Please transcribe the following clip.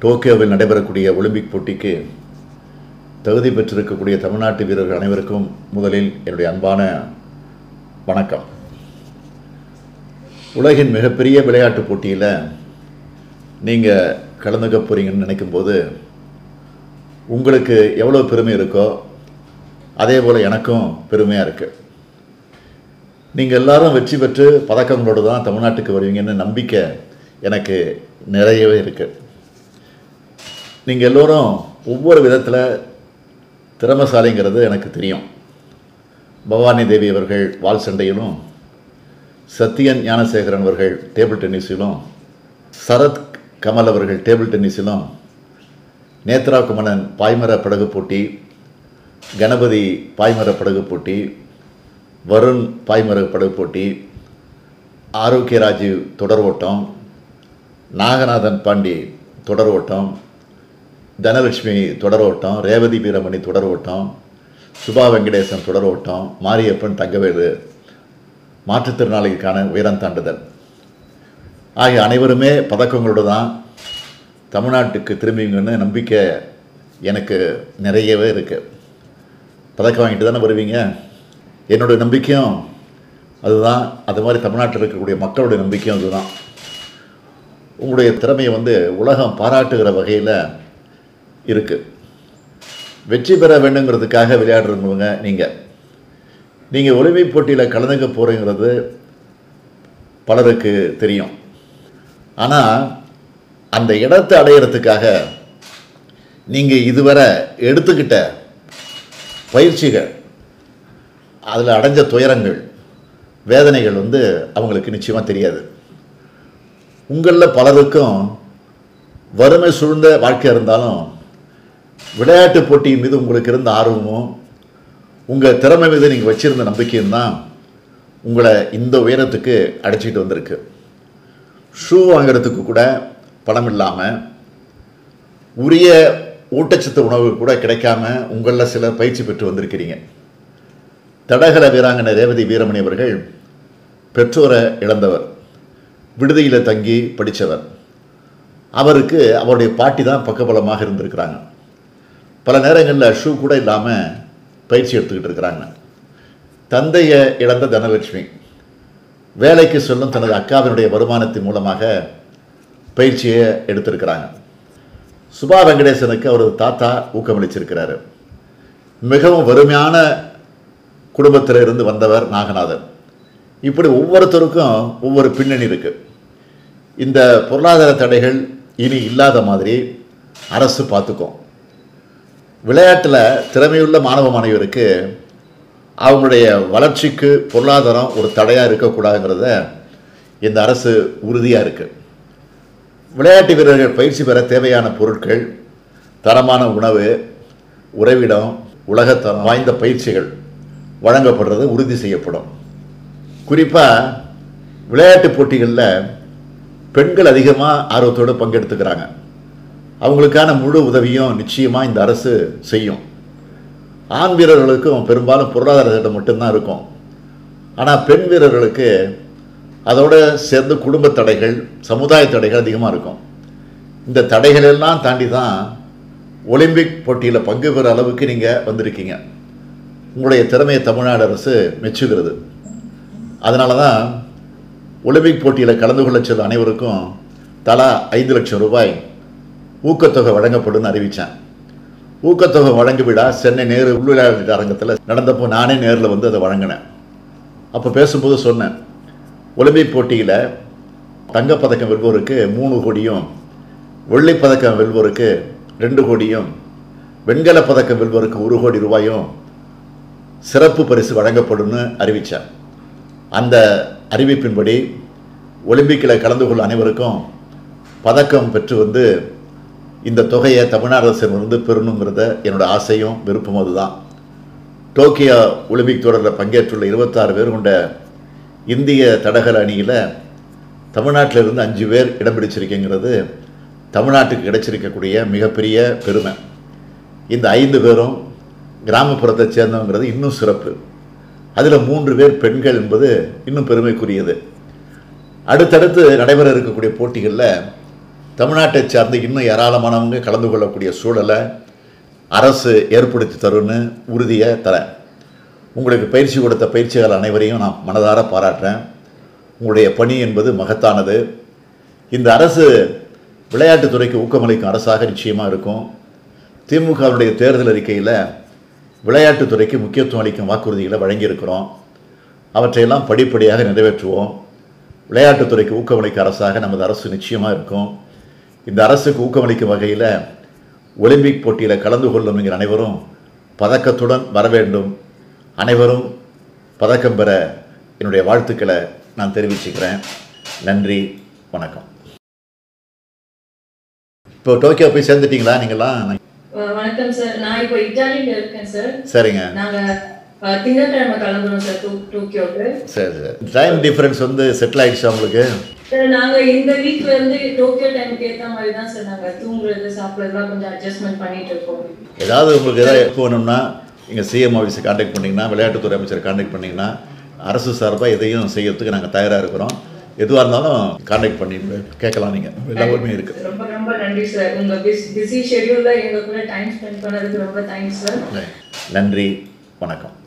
டோக்கியோவில் நடைபெறக்கூடிய ஒலிம்பிக் போட்டிக்கு தகுதி பெற்றிருக்கக்கூடிய தமிழ்நாட்டு வீரர்கள் அனைவருக்கும் முதலில் என்னுடைய அன்பான வணக்கம் உலகின் மிகப்பெரிய விளையாட்டுப் போட்டியில் நீங்கள் கலந்துக்க போகிறீங்கன்னு நினைக்கும்போது உங்களுக்கு எவ்வளோ பெருமை இருக்கோ அதே போல் எனக்கும் பெருமையாக இருக்குது நீங்கள் எல்லாரும் வெற்றி பெற்று பதக்கங்களோடு தான் தமிழ்நாட்டுக்கு வருவீங்கன்னு நம்பிக்கை எனக்கு நிறையவே இருக்குது நீங்கள் எல்லோரும் ஒவ்வொரு விதத்தில் திறமசாலிங்கிறது எனக்கு தெரியும் பவானி தேவி அவர்கள் வால் சண்டையிலும் சத்யன் ஞானசேகரன் அவர்கள் டேபிள் டென்னிஸிலும் சரத் கமல் அவர்கள் டேபிள் டென்னிஸிலும் நேத்ரா குமணன் பாய்மர படகு போட்டி கணபதி பாய்மர படகு போட்டி வருண் பாய்மர படகு போட்டி ஆரோக்கிய ராஜீவ் தொடர் ஓட்டம் நாகநாதன் பாண்டி தொடர் ஓட்டம் தனலட்சுமி தொடர் ஓட்டம் ரேவதி வீரமணி தொடர் ஓட்டம் சுபா வெங்கடேசன் தொடர் ஓட்டம் மாரியப்பன் தங்கவேலு மாற்றுத்திறனாளிகளுக்கான உயரம் தாண்டுதல் ஆகிய அனைவருமே பதக்கங்களோடு தான் தமிழ்நாட்டுக்கு திரும்பிங்கன்னு நம்பிக்கை எனக்கு நிறையவே இருக்குது பதக்கம் வாங்கிட்டு தானே வருவீங்க என்னுடைய நம்பிக்கையும் அதுதான் அது மாதிரி தமிழ்நாட்டில் இருக்கக்கூடிய மக்களுடைய நம்பிக்கையும் அதுதான் உங்களுடைய திறமையை வந்து உலகம் பாராட்டுகிற வகையில் இருக்குது வெற்றி பெற வேண்டுங்கிறதுக்காக விளையாடுறவங்க நீங்கள் நீங்கள் ஒலிம்பிக் போட்டியில் கலந்துக்க போகிறீங்கிறது பலருக்கு தெரியும் ஆனால் அந்த இடத்தை அடையிறதுக்காக நீங்கள் இதுவரை எடுத்துக்கிட்ட பயிற்சிகள் அதில் அடைஞ்ச துயரங்கள் வேதனைகள் வந்து அவங்களுக்கு நிச்சயமாக தெரியாது உங்களில் பலருக்கும் வறுமை சூழ்ந்த வாழ்க்கையாக இருந்தாலும் விளையாட்டு போட்டியின் மீது உங்களுக்கு இருந்த ஆர்வமும் உங்கள் திறமை மீது நீங்கள் வச்சிருந்த நம்பிக்கையும் தான் உங்களை இந்த உயரத்துக்கு அடைச்சிட்டு வந்திருக்கு ஷூ வாங்குறதுக்கு கூட பணம் இல்லாமல் உரிய ஊட்டச்சத்து உணவு கூட கிடைக்காம உங்களில் சிலர் பயிற்சி பெற்று வந்திருக்கிறீங்க தடகள வீராங்கனை ரேவதி வீரமணி அவர்கள் பெற்றோரை இழந்தவர் விடுதியில் தங்கி படித்தவர் அவருக்கு அவருடைய பாட்டி தான் பக்கபலமாக இருந்திருக்கிறாங்க பல நேரங்களில் ஷூ கூட இல்லாமல் பயிற்சி எடுத்துக்கிட்டு இருக்கிறாங்க தந்தையை இழந்த தனலட்சுமி வேலைக்கு சொல்லும் தனது அக்காவினுடைய வருமானத்தின் மூலமாக பயிற்சியை எடுத்திருக்கிறாங்க சுபா வெங்கடேசனுக்கு அவரது தாத்தா ஊக்கமளிச்சிருக்கிறாரு மிகவும் வறுமையான குடும்பத்தில் இருந்து வந்தவர் நாகநாதன் இப்படி ஒவ்வொருத்தருக்கும் ஒவ்வொரு பின்னணி இருக்குது இந்த பொருளாதார தடைகள் இனி இல்லாத மாதிரி அரசு பார்த்துக்கும் விளையாட்டில் திறமையுள்ள மாணவ மாணவியருக்கு அவங்களுடைய வளர்ச்சிக்கு பொருளாதாரம் ஒரு தடையாக இருக்கக்கூடாதுங்கிறத இந்த அரசு உறுதியாக இருக்குது விளையாட்டு வீரர்கள் பயிற்சி பெற தேவையான பொருட்கள் தரமான உணவு உறைவிடம் உலகத்தரம் வாய்ந்த பயிற்சிகள் வழங்கப்படுறது உறுதி செய்யப்படும் குறிப்பாக விளையாட்டு போட்டிகளில் பெண்கள் அதிகமாக ஆர்வத்தோடு பங்கெடுத்துக்கிறாங்க அவங்களுக்கான முழு உதவியும் நிச்சயமாக இந்த அரசு செய்யும் ஆண் வீரர்களுக்கும் பெரும்பாலும் பொருளாதார திட்டம் மட்டும்தான் இருக்கும் ஆனால் பெண் வீரர்களுக்கு அதோடு சேர்ந்து குடும்ப தடைகள் சமுதாய தடைகள் அதிகமாக இருக்கும் இந்த தடைகள் எல்லாம் தாண்டி தான் ஒலிம்பிக் போட்டியில் பங்கு பெற அளவுக்கு நீங்கள் வந்திருக்கீங்க உங்களுடைய திறமையை தமிழ்நாடு அரசு மெச்சுகிறது அதனால தான் ஒலிம்பிக் போட்டியில் கலந்து கொள்ள செல்லும் அனைவருக்கும் தலா ஐந்து லட்சம் ரூபாய் ஊக்கத்தொகை வழங்கப்படும் அறிவித்தேன் ஊக்கத்தொகை வழங்கு விழா சென்னை நேரு உள்விளையாட்டு அரங்கத்தில் நடந்தப்போ நானே நேரில் வந்து அதை வழங்கினேன் அப்போ பேசும்போது சொன்னேன் ஒலிம்பிக் போட்டியில் தங்கப்பதக்கம் வெல்வோருக்கு மூணு கோடியும் வெள்ளிப் பதக்கம் வெல்வோருக்கு ரெண்டு கோடியும் வெண்கலப் பதக்கம் வெல்வோருக்கு ஒரு கோடி ரூபாயும் சிறப்பு பரிசு வழங்கப்படும்னு அறிவித்தேன் அந்த அறிவிப்பின்படி ஒலிம்பிக்கில் கலந்து கொள்ள அனைவருக்கும் பதக்கம் பெற்று வந்து இந்த தொகையை தமிழ்நாடு அரசு வந்து பெறணுங்கிறத என்னோட ஆசையும் விருப்பமும் அதுதான் டோக்கியோ ஒலிம்பிக் தொடரில் பங்கேற்றுள்ள இருபத்தாறு பேர் கொண்ட இந்திய தடகள அணியில் தமிழ்நாட்டில் இருந்து அஞ்சு பேர் இடம் பிடிச்சிருக்கேங்கிறது தமிழ்நாட்டுக்கு கிடைச்சிருக்கக்கூடிய மிகப்பெரிய பெருமை இந்த ஐந்து பேரும் கிராமப்புறத்தை சேர்ந்தவங்கிறது இன்னும் சிறப்பு அதில் மூன்று பேர் பெண்கள் என்பது இன்னும் பெருமைக்குரியது அடுத்தடுத்து நடைபெற இருக்கக்கூடிய போட்டிகளில் தமிழ்நாட்டை சார்ந்து இன்னும் ஏராளமானவங்க கலந்து கொள்ளக்கூடிய சூழலை அரசு ஏற்படுத்தி தரும்னு உறுதியை தரேன் உங்களுக்கு பயிற்சி கொடுத்த பயிற்சிகள் அனைவரையும் நான் மனதார பாராட்டுறேன் உங்களுடைய பணி என்பது மகத்தானது இந்த அரசு விளையாட்டுத்துறைக்கு ஊக்கமளிக்கும் அரசாக நிச்சயமாக இருக்கும் திமுகவுடைய தேர்தல் அறிக்கையில் விளையாட்டுத்துறைக்கு முக்கியத்துவம் அளிக்கும் வாக்குறுதிகளை வழங்கியிருக்கிறோம் அவற்றையெல்லாம் படிப்படியாக நிறைவேற்றுவோம் விளையாட்டுத்துறைக்கு ஊக்கமளிக்க அரசாக நமது அரசு நிச்சயமாக இருக்கும் இந்த அரசுக்கு ஊக்கமளிக்கும் வகையில் ஒலிம்பிக் போட்டியில் கலந்து கொள்ளும் என்கிற அனைவரும் பதக்கத்துடன் வர வேண்டும் அனைவரும் பதக்கம் பெற என்னுடைய வாழ்த்துக்களை நான் தெரிவிச்சுக்கிறேன் நன்றி வணக்கம் இப்போ டோக்கியோ போய் சேர்ந்துட்டீங்களா நீங்களாம் அஹ் வணக்கம் சார் நான் இப்போ இட்டாலியில இருக்கேன் சார் சரிங்க நாங்க அஹ், திங்கட்கிழமை கிளம்புறோம் சார் டோ- டோக்கியோக்கு சரி சரி டைம் டிஃப்ரென்ஸ் வந்து செட்டில் ஆகிடுச்சா உங்களுக்கு சார் நாங்க இந்த வீக்ல இருந்து டோக்கியோ டைமுக்கு ஏத்த மாதிரி தான் சார் நாங்க தூங்குறது சாப்பிடுறதுலாம் கொஞ்சம் அட்ஜஸ்ட்மெண்ட் பண்ணிட்டு இருக்கோம் ஏதாவது உங்களுக்கு ஏதாவது எப்போ வேணும்னா இங்கே சிஎம் ஆஃபீஸை காண்டாக்ட் பண்ணிங்கன்னா விளையாட்டுத்துறை அமைச்சரை காண்டாக்ட் பண்ணிங்கன்னா அரசு சார்பாக எதையும் செய்யறதுக்கு நாங்கள் தயாராக இருக்கிறோம் எதுவாக இருந்தாலும் காண்டாக்ட் பண்ணி கேட்கலாம் நீங்கள் எல்லா ஊருமே இருக்குது ரொம்ப ரொம்ப நன்றி சார் உங்க பிஸி ஷெட்யூல்ல எங்க கூட டைம் ஸ்பெண்ட் பண்ணதுக்கு ரொம்ப தேங்க்ஸ் சார் நன்றி வணக்கம்